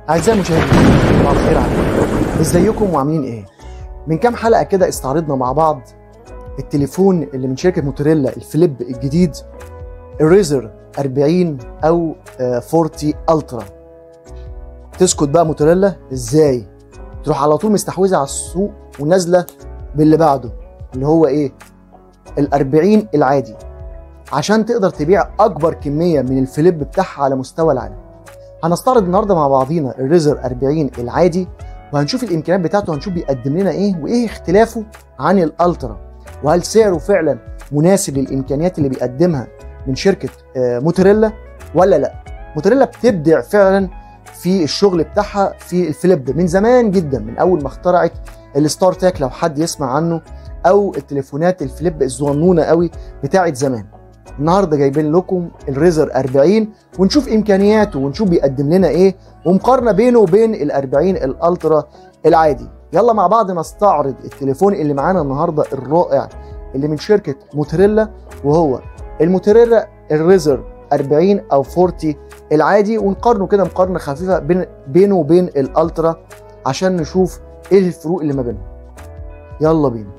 أعزائي المشاهدين صباح الخير عليكم ازيكم وعاملين ايه؟ من كام حلقة كده استعرضنا مع بعض التليفون اللي من شركة موتوريلا الفليب الجديد الريزر 40 أو آه، 40 ألترا تسكت بقى موتوريلا ازاي؟ تروح على طول مستحوذة على السوق ونازلة باللي بعده اللي هو ايه؟ ال 40 العادي عشان تقدر تبيع أكبر كمية من الفليب بتاعها على مستوى العالم هنستعرض النهارده مع بعضينا الريزر 40 العادي وهنشوف الامكانيات بتاعته هنشوف بيقدم لنا ايه وايه اختلافه عن الالترا وهل سعره فعلا مناسب للامكانيات اللي بيقدمها من شركه آه، موتوريلا ولا لا موتوريلا بتبدع فعلا في الشغل بتاعها في الفليب من زمان جدا من اول ما اخترعت الستار تاك لو حد يسمع عنه او التليفونات الفليب الصغنونه قوي بتاعت زمان النهارده جايبين لكم الريزر 40 ونشوف امكانياته ونشوف بيقدم لنا ايه ومقارنه بينه وبين ال 40 الالترا العادي يلا مع بعض نستعرض التليفون اللي معانا النهارده الرائع اللي من شركه موتوريلا وهو الموتوريلا الريزر 40 او 40 العادي ونقارنه كده مقارنه خفيفه بين بينه وبين الالترا عشان نشوف ايه الفروق اللي ما بينهم يلا بينا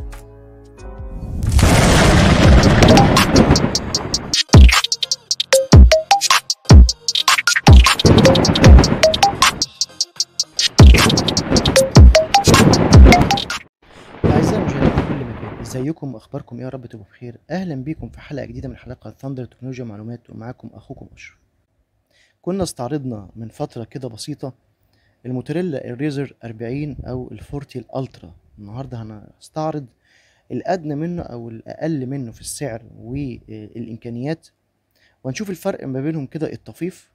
أعزائي المشاهدين في كل مكان ازيكم اخباركم ايه يا رب تبقوا بخير اهلا بيكم في حلقه جديده من حلقات ثاندر تكنولوجيا معلومات ومعاكم اخوكم اشرف كنا استعرضنا من فتره كده بسيطه الموتوريلا الريزر 40 او الفورتي الالترا النهارده هنستعرض الادنى منه او الاقل منه في السعر والامكانيات وهنشوف الفرق ما بينهم كده الطفيف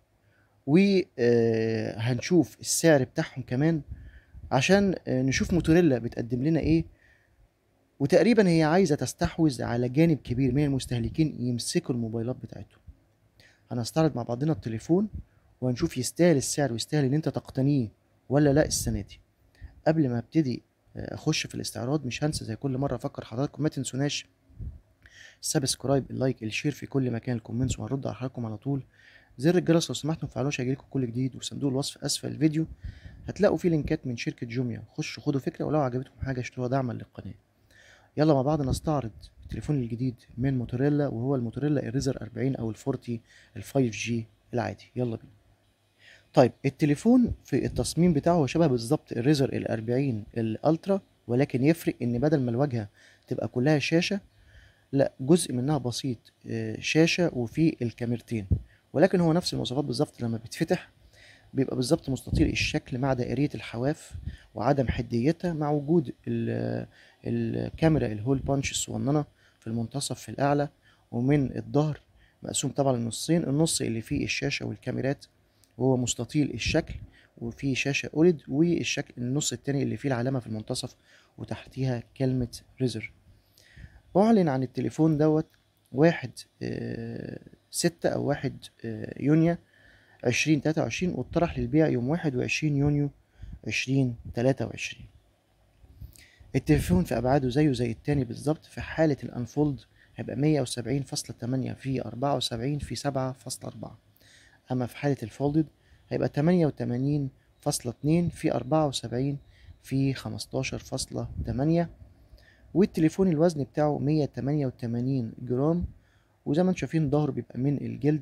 وهنشوف السعر بتاعهم كمان عشان آه، نشوف موتوريلا بتقدم لنا ايه وتقريبا هي عايزه تستحوذ على جانب كبير من المستهلكين يمسكوا الموبايلات بتاعتهم هنستعرض مع بعضنا التليفون وهنشوف يستاهل السعر ويستاهل ان انت تقتنيه ولا لا السنه دي قبل ما ابتدي آه، اخش في الاستعراض مش هنسى زي كل مره افكر حضراتكم ما تنسوناش السبسكرايب اللايك الشير في كل مكان الكومنتس وهرد على حضراتكم على طول زر الجرس لو سمحتم تفعلوه عشان يجيلكم كل جديد وصندوق الوصف اسفل الفيديو هتلاقوا فيه لينكات من شركة جوميا خشوا خدوا فكرة ولو عجبتكم حاجة اشتروها دعما للقناة يلا مع بعض نستعرض التليفون الجديد من موتوريلا وهو الموتوريلا الريزر 40 او الفورتي ال 5 جي العادي يلا بينا طيب التليفون في التصميم بتاعه هو شبه بالظبط الريزر ال 40 الالترا ولكن يفرق ان بدل ما الواجهة تبقى كلها شاشة لا جزء منها بسيط آه، شاشة وفي الكاميرتين ولكن هو نفس المواصفات بالظبط لما بيتفتح بيبقى بالظبط مستطيل الشكل مع دائرية الحواف وعدم حديتها مع وجود ال- الكاميرا الهول بانش الصغننة في المنتصف في الأعلى ومن الظهر مقسوم طبعا لنصين النص اللي فيه الشاشة والكاميرات وهو مستطيل الشكل وفيه شاشة أولد والشكل النص التاني اللي فيه العلامة في المنتصف وتحتيها كلمة ريزر أعلن عن التليفون دوت واحد آه، ستة أو واحد آه، يونيو عشرين تلاتة وعشرين واتطرح للبيع يوم واحد وعشرين يونيو عشرين تلاتة وعشرين التليفون في أبعاده زيه زي التاني بالظبط في حالة الأنفولد هيبقى مية وسبعين فاصلة تمانية في أربعة وسبعين في سبعة فاصلة أربعة أما في حالة الفولدد هيبقى تمانية وتمانين فاصلة اتنين في أربعة وسبعين في خمستاشر فاصلة تمانية والتليفون الوزن بتاعه مية تمانية وتمانين جرام وزي ما انتم شايفين ظهره بيبقى من الجلد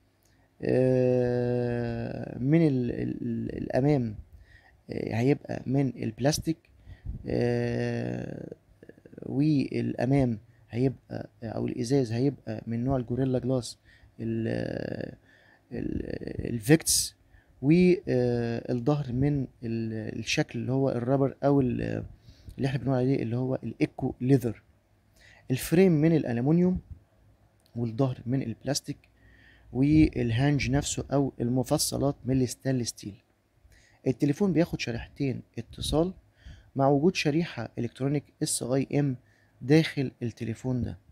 آه، من ال ال الأمام آه، هيبقى من البلاستيك آه، والأمام هيبقى أو الإزاز هيبقى من نوع الجوريلا جلاس ال- ال- الفيكتس والظهر من ال- الشكل اللي هو الرابر أو ال- اللي احنا بنقول عليه اللي هو الإيكو ليذر الفريم من الألمونيوم والظهر من البلاستيك والهانج نفسه او المفصلات من الستانلس ستيل التليفون بياخد شريحتين اتصال مع وجود شريحة الكترونيك اس اي ام داخل التليفون ده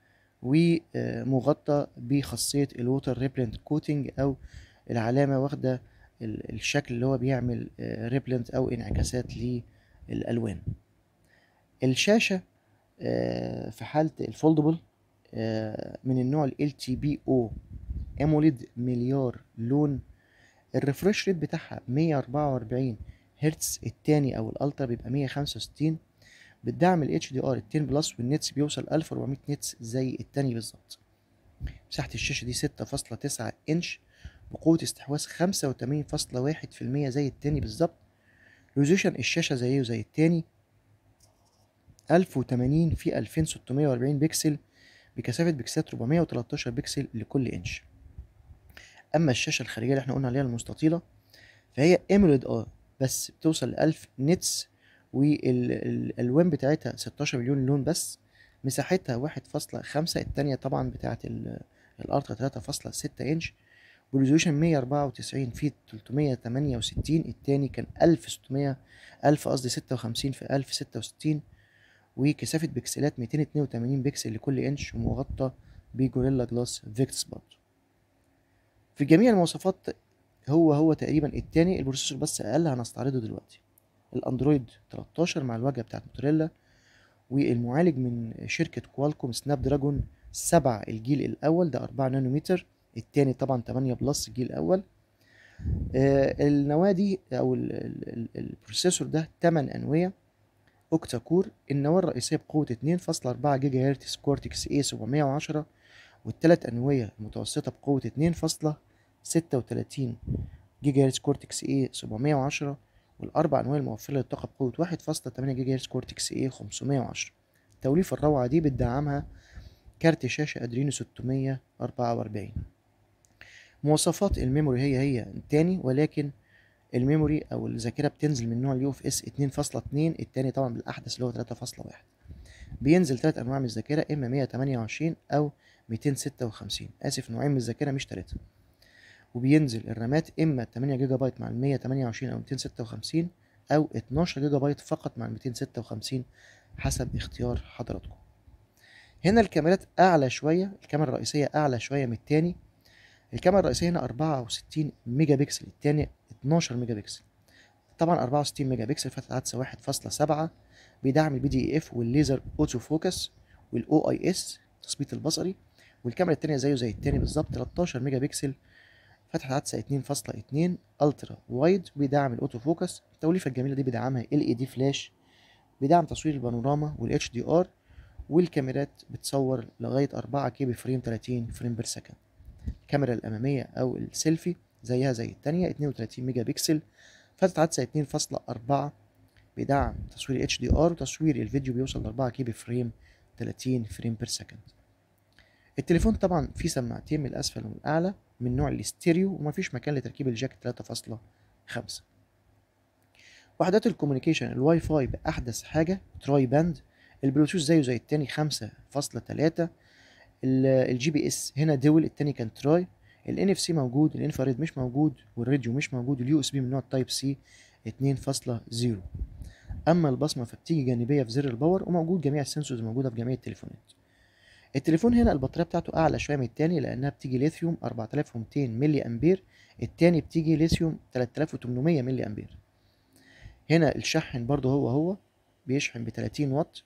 ومغطى بخاصية الووتر ريبلنت كوتنج او العلامة واخدة ال- الشكل اللي هو بيعمل ريبلنت او انعكاسات للالوان الشاشة آه، في حالة الفولدبل من النوع ال LTPO اموليد مليار لون الريفرش ريت بتاعها 144 هرتز التاني او الالترا بيبقى 165 بتدعم ال HDR ال 10 بلس والنتس بيوصل 1400 نتس زي التاني بالظبط مساحة الشاشة دي 6.9 انش بقوة استحواذ 85.1% زي التاني بالظبط ريزولوشن الشاشة زيه زي التاني 1080 في 2640 بكسل بكثافة بكسلات 413 بكسل لكل انش اما الشاشة الخارجية اللي احنا قلنا عليها المستطيلة فهي ايموليد اه بس بتوصل ل 1000 نتس والالوان بتاعتها 16 مليون لون بس مساحتها 1.5 التانية طبعا بتاعت الالترا 3.6 انش بريزولوشن 194 في 368 التاني كان 1600 1000 قصدي 56 في 1066 وكثافة بكسلات 282 بكسل لكل انش ومغطى بجوريلا جلاس فيكس برضه في جميع المواصفات هو هو تقريبا التاني البروسيسور بس اقل هنستعرضه دلوقتي الاندرويد 13 مع الواجهه بتاعت موتوريلا والمعالج من شركه كوالكوم سناب دراجون 7 الجيل الاول ده 4 نانومتر التاني طبعا 8 بلس الجيل الاول آه النواه دي او ال ال البروسيسور ده 8 انويه اوكتا كور النواه الرئيسيه بقوه 2.4 جيجا هرتز كورتكس اي 710 والثلاث انويه المتوسطه بقوه 2.36 جيجا هرتز كورتكس اي 710 والاربع انواع الموفره للطاقه بقوه 1.8 جيجا هرتز كورتكس اي 510 التوليفه الروعه دي بتدعمها كارت شاشه ادرينو 644 مواصفات الميموري هي هي التاني ولكن الميموري او الذاكره بتنزل من نوع اليو اف اس 2.2 التاني طبعا بالاحدث اللي هو 3.1 بينزل ثلاث انواع من الذاكره اما 128 او 256 اسف نوعين من الذاكره مش ثلاثه وبينزل الرامات اما 8 جيجا بايت مع ال 128 او 256 او 12 جيجا بايت فقط مع ال 256 حسب اختيار حضراتكم هنا الكاميرات اعلى شويه الكاميرا الرئيسيه اعلى شويه من التاني الكاميرا الرئيسيه هنا 64 ميجا بكسل التاني 12 ميجا بكسل طبعا 64 ميجا بكسل فتحه عدسه 1.7 بيدعم البي دي اف والليزر اوتو فوكس والاو اي اس التثبيت البصري والكاميرا التانية زيه زي التاني بالظبط 13 ميجا بكسل فتحة عدسة 2.2 الترا وايد بيدعم الاوتو فوكس التوليفة الجميلة دي بيدعمها ال اي دي فلاش بيدعم تصوير البانوراما والاتش دي ار والكاميرات بتصور لغاية 4 كي بفريم 30 فريم بير سكند الكاميرا الأمامية أو السيلفي زيها زي التانية 32 ميجا بكسل فتحة عدسة 2.4 بيدعم تصوير اتش دي ار وتصوير الفيديو بيوصل ل 4 كي بفريم 30 فريم بير سكند التليفون طبعا فيه سماعتين من الاسفل ومن الاعلى من نوع الاستيريو ومفيش مكان لتركيب الجاك 3.5 وحدات الكوميونيكيشن الواي فاي باحدث حاجه تراي باند البلوتوث زيه زي التاني 5.3 الجي بي اس هنا دول التاني كان تراي الان اف سي موجود الانفراريد مش موجود والراديو مش موجود اليو اس بي من نوع تايب سي 2.0 اما البصمه فبتيجي جانبيه في زر الباور وموجود جميع السنسورز موجوده في جميع التليفونات التليفون هنا البطاريه بتاعته اعلى شويه من التاني لانها بتيجي ليثيوم 4200 ملي امبير التاني بتيجي ليثيوم 3800 ملي امبير هنا الشحن برضو هو هو بيشحن ب 30 واط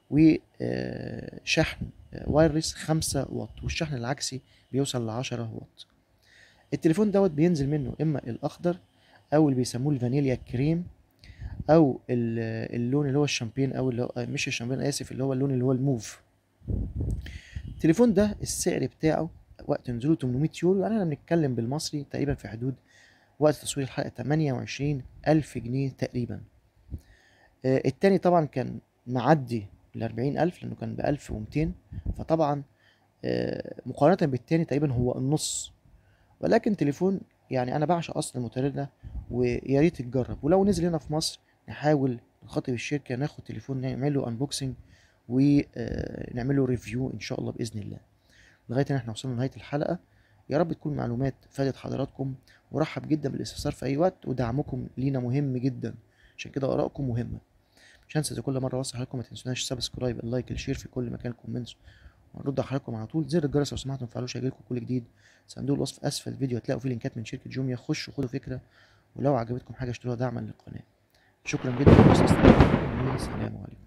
وشحن وايرلس 5 واط والشحن العكسي بيوصل ل 10 واط التليفون دوت بينزل منه اما الاخضر او اللي بيسموه الفانيليا كريم او اللون اللي هو الشامبين او اللي هو مش الشامبين اسف اللي هو اللون اللي هو الموف التليفون ده السعر بتاعه وقت نزوله 800 يورو يعني احنا بنتكلم بالمصري تقريبا في حدود وقت تصوير الحلقه 28 ألف جنيه تقريبا آه التاني طبعا كان معدي ال 40 ألف لأنه كان ب 1200 فطبعا آه مقارنة بالتاني تقريبا هو النص ولكن تليفون يعني أنا بعشق أصلا الموتوريلا ويا ريت تجرب ولو نزل هنا في مصر نحاول نخاطب الشركة ناخد تليفون نعمل له انبوكسنج ونعمل له ريفيو ان شاء الله باذن الله لغايه ان احنا وصلنا لنهايه الحلقه يا رب تكون معلومات فادت حضراتكم ورحب جدا بالاستفسار في اي وقت ودعمكم لينا مهم جدا عشان كده ارائكم مهمه مش هنسى زي كل مره اوصي حضراتكم ما تنسوناش سبسكرايب اللايك الشير في كل مكان الكومنتس ونرد على حضراتكم على طول زر الجرس لو سمحتوا تفعلوش هيجيلكم كل جديد صندوق الوصف اسفل الفيديو هتلاقوا فيه لينكات من شركه جوميا خشوا خدوا فكره ولو عجبتكم حاجه اشتروها دعما للقناه شكرا جدا والسلام عليكم